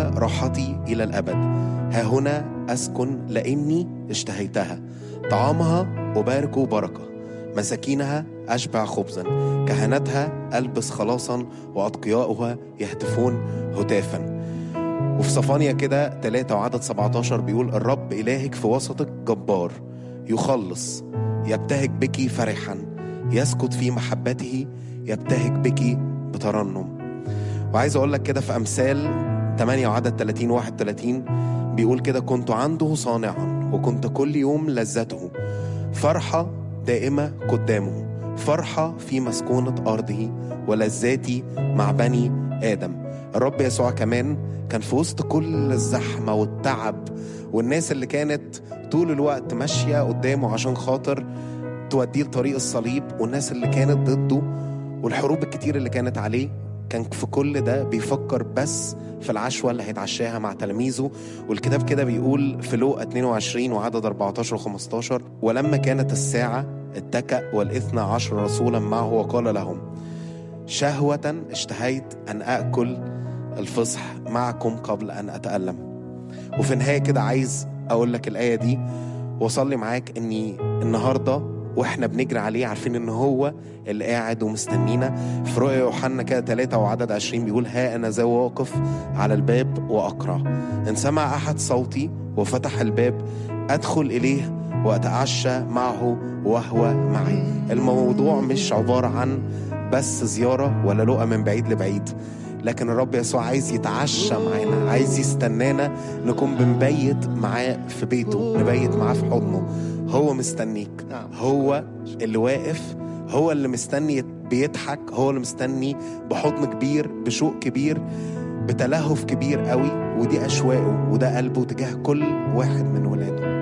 هي راحتي إلى الأبد ها هنا أسكن لأني اشتهيتها طعامها أبارك بركة مساكينها أشبع خبزا كهنتها ألبس خلاصا وأتقياؤها يهتفون هتافا وفي صفانيا كده 3 وعدد 17 بيقول الرب إلهك في وسطك جبار يخلص يبتهج بك فرحا يسكت في محبته يبتهج بك بترنم وعايز اقول لك كده في امثال 8 وعدد 30 31 بيقول كده كنت عنده صانعا وكنت كل يوم لذته فرحة دائمة قدامه فرحة في مسكونة أرضه ولذاتي مع بني آدم الرب يسوع كمان كان في وسط كل الزحمة والتعب والناس اللي كانت طول الوقت ماشية قدامه عشان خاطر توديه لطريق الصليب والناس اللي كانت ضده والحروب الكتير اللي كانت عليه كان في كل ده بيفكر بس في العشوة اللي هيتعشاها مع تلاميذه والكتاب كده بيقول في لوقا 22 وعدد 14 و 15 ولما كانت الساعة اتكأ والاثنى عشر رسولا معه وقال لهم شهوة اشتهيت أن أكل الفصح معكم قبل أن أتألم وفي النهاية كده عايز أقول لك الآية دي وأصلي معاك إني النهارده واحنا بنجري عليه عارفين ان هو اللي قاعد ومستنينا في رؤيا يوحنا كده ثلاثة وعدد عشرين بيقول ها انا ذا واقف على الباب واقرع ان سمع احد صوتي وفتح الباب ادخل اليه واتعشى معه وهو معي الموضوع مش عبارة عن بس زيارة ولا لقى من بعيد لبعيد لكن الرب يسوع عايز يتعشى معانا عايز يستنانا نكون بنبيت معاه في بيته نبيت معاه في حضنه هو مستنيك نعم. هو اللي واقف هو اللي مستني بيضحك هو اللي مستني بحضن كبير بشوق كبير بتلهف كبير قوي ودي أشواقه وده قلبه تجاه كل واحد من ولاده